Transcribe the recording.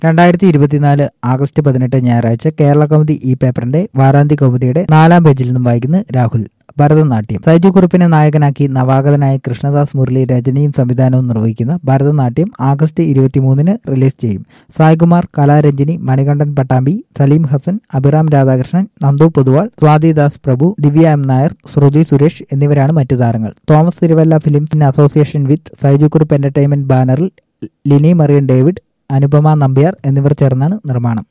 രണ്ടായിരത്തി ഇരുപത്തിനാല് ആഗസ്റ്റ് പതിനെട്ട് ഞായറാഴ്ച കേരള കൗമുദി ഈ പേപ്പറിന്റെ വാരാന്ത്യ കൗമുദിയുടെ നാലാം പേജിൽ നിന്നും വായിക്കുന്ന രാഹുൽ ഭരതനാട്യം സൈജു കുറുപ്പിനെ നായകനാക്കി നവാഗതനായ കൃഷ്ണദാസ് മുരളി രചനയും സംവിധാനവും നിർവഹിക്കുന്ന ഭരതനാട്യം ആഗസ്റ്റ് ഇരുപത്തിമൂന്നിന് റിലീസ് ചെയ്യും സായ്കുമാർ കലാരഞ്ജിനി മണികണ്ഠൻ പട്ടാമ്പി സലീം ഹസൻ അഭിറാം രാധാകൃഷ്ണൻ നന്ദു പൊതുവാൾ സ്വാതിദാസ് പ്രഭു ദിവ്യ എം നായർ ശ്രുതി സുരേഷ് എന്നിവരാണ് മറ്റു താരങ്ങൾ Thomas Thiruvalla films in association with Saiju Kurup entertainment ബാനറിൽ ലിനി മറിയൻ ഡേവിഡ് അനുപമ നമ്പ്യാർ എന്നിവർ ചേർന്നാണ് നിർമ്മാണം